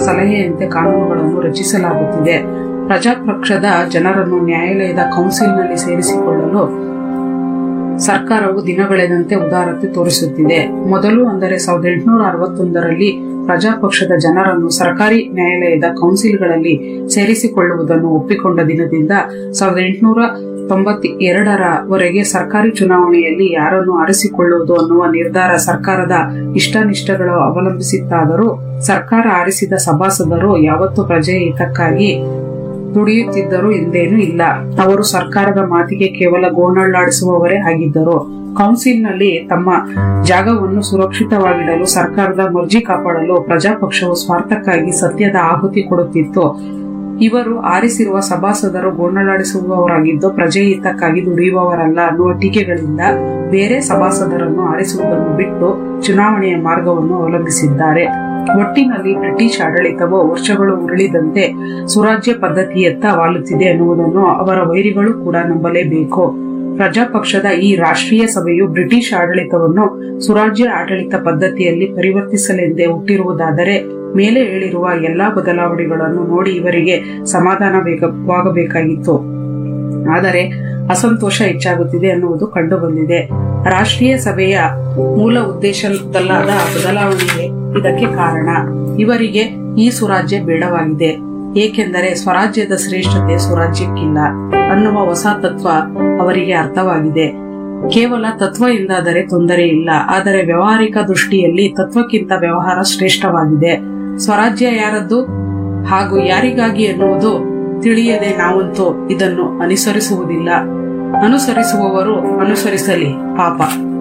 ಸಲಹೆಯಂತೆ ಕಾನೂನುಗಳನ್ನು ರಚಿಸಲಾಗುತ್ತಿದೆ ಪ್ರಜಾಪಕ್ಷದ ಜನರನ್ನು ನ್ಯಾಯಾಲಯದ ಕೌನ್ಸಿಲ್ನಲ್ಲಿ ಸೇರಿಸಿಕೊಳ್ಳಲು ಸರ್ಕಾರವು ದಿನಗಳೆದಂತೆ ಉದಾರತೆ ತೋರಿಸುತ್ತಿದೆ ಮೊದಲು ಅಂದರೆ ಸಾವಿರದ ಎಂಟುನೂರ ಅರವತ್ತೊಂದರಲ್ಲಿ ಪ್ರಜಾಪಕ್ಷದ ಜನರನ್ನು ಸರ್ಕಾರಿ ನ್ಯಾಯಾಲಯದ ಕೌನ್ಸಿಲ್ಗಳಲ್ಲಿ ಸೇರಿಸಿಕೊಳ್ಳುವುದನ್ನು ಒಪ್ಪಿಕೊಂಡ ದಿನದಿಂದ ಸಾವಿರದ ಎಂಟುನೂರ ತೊಂಬತ್ತ ಎರಡರವರೆಗೆ ಸರ್ಕಾರಿ ಚುನಾವಣೆಯಲ್ಲಿ ಯಾರನ್ನು ಆರಿಸಿಕೊಳ್ಳುವುದು ಅನ್ನುವ ನಿರ್ಧಾರ ಸರ್ಕಾರದ ಇಷ್ಟಾನಿಷ್ಟಗಳು ಅವಲಂಬಿಸಿತ್ತಾದರೂ ಸರ್ಕಾರ ಆರಿಸಿದ ಸಭಾಸದರು ಯಾವತ್ತೂ ಪ್ರಜೆಯ ಹಿತಕ್ಕಾಗಿ ದುಡಿಯುತ್ತಿದ್ದರು ಎಂದೇನೂ ಇಲ್ಲ ಅವರು ಸರ್ಕಾರದ ಮಾತಿಗೆ ಕೇವಲ ಗೋಣಳ್ಳಾಡಿಸುವವರೇ ಆಗಿದ್ದರು ಕೌನ್ಸಿಲ್ನಲ್ಲಿ ತಮ್ಮ ಜಾಗವನ್ನು ಸುರಕ್ಷಿತವಾಗಿಡಲು ಸರ್ಕಾರದ ಮರ್ಜಿ ಕಾಪಾಡಲು ಪ್ರಜಾಪಕ್ಷವು ಸ್ವಾರ್ಥಕ್ಕಾಗಿ ಸತ್ಯದ ಆಹುತಿ ಕೊಡುತ್ತಿತ್ತು ಇವರು ಆರಿಸಿರುವ ಸಭಾಸದರು ಗೋಣಲಾಡಿಸುವವರಾಗಿದ್ದು ಪ್ರಜೆ ಹಿತಕ್ಕಾಗಿ ದುಡಿಯುವವರಲ್ಲ ಅನ್ನುವ ಟೀಕೆಗಳಿಂದ ಬೇರೆ ಸಭಾಸದರನ್ನು ಆರಿಸುವುದನ್ನು ಬಿಟ್ಟು ಚುನಾವಣೆಯ ಮಾರ್ಗವನ್ನು ಅವಲಂಬಿಸಿದ್ದಾರೆ ಒಟ್ಟಿನಲ್ಲಿ ಬ್ರಿಟಿಷ್ ಆಡಳಿತವು ವರ್ಷಗಳು ಉರುಳಿದಂತೆ ಸುರಾಜ್ಯ ಪದ್ಧತಿಯತ್ತ ವಾಲುತ್ತಿದೆ ಎನ್ನುವುದನ್ನು ಅವರ ವೈರಿಗಳು ಕೂಡ ನಂಬಲೇಬೇಕು ಪ್ರಜಾಪಕ್ಷದ ಈ ರಾಷ್ಟ್ರೀಯ ಸಭೆಯು ಬ್ರಿಟಿಷ್ ಆಡಳಿತವನ್ನು ಸುರಾಜ್ಯ ಆಡಳಿತ ಪದ್ಧತಿಯಲ್ಲಿ ಪರಿವರ್ತಿಸಲೆಂದೇ ಹುಟ್ಟಿರುವುದಾದರೆ ಮೇಲೆ ಹೇಳಿರುವ ಎಲ್ಲಾ ಬದಲಾವಣೆಗಳನ್ನು ನೋಡಿ ಇವರಿಗೆ ಸಮಾಧಾನವಾಗಬೇಕಾಗಿತ್ತು ಆದರೆ ಅಸಂತೋಷ ಹೆಚ್ಚಾಗುತ್ತಿದೆ ಎನ್ನುವುದು ಕಂಡುಬಂದಿದೆ ರಾಷ್ಟ್ರೀಯ ಸಭೆಯ ಮೂಲ ಉದ್ದೇಶದಲ್ಲಾದ ಬದಲಾವಣೆಯೇ ಇದಕ್ಕೆ ಕಾರಣ ಇವರಿಗೆ ಈ ಸುರಾಜ್ಯ ಬೇಡವಾಗಿದೆ ಏಕೆಂದರೆ ಸ್ವರಾಜ್ಯದ ಶ್ರೇಷ್ಠತೆ ಸುರಾಜ್ಯಕ್ಕಿಲ್ಲ ಅನ್ನುವ ಹೊಸ ತತ್ವ ಅವರಿಗೆ ಅರ್ಥವಾಗಿದೆ ಕೇವಲ ತತ್ವ ಎಂದಾದರೆ ತೊಂದರೆ ಇಲ್ಲ ಆದರೆ ವ್ಯವಹಾರಿಕ ದೃಷ್ಟಿಯಲ್ಲಿ ತತ್ವಕ್ಕಿಂತ ವ್ಯವಹಾರ ಶ್ರೇಷ್ಠವಾಗಿದೆ ಸ್ವರಾಜ್ಯ ಯಾರದ್ದು ಹಾಗೂ ಯಾರಿಗಾಗಿ ಎನ್ನುವುದು ತಿಳಿಯದೆ ನಾವಂತೂ ಇದನ್ನು ಅನುಸರಿಸುವುದಿಲ್ಲ ಅನುಸರಿಸುವವರು ಅನುಸರಿಸಲಿ ಪಾಪ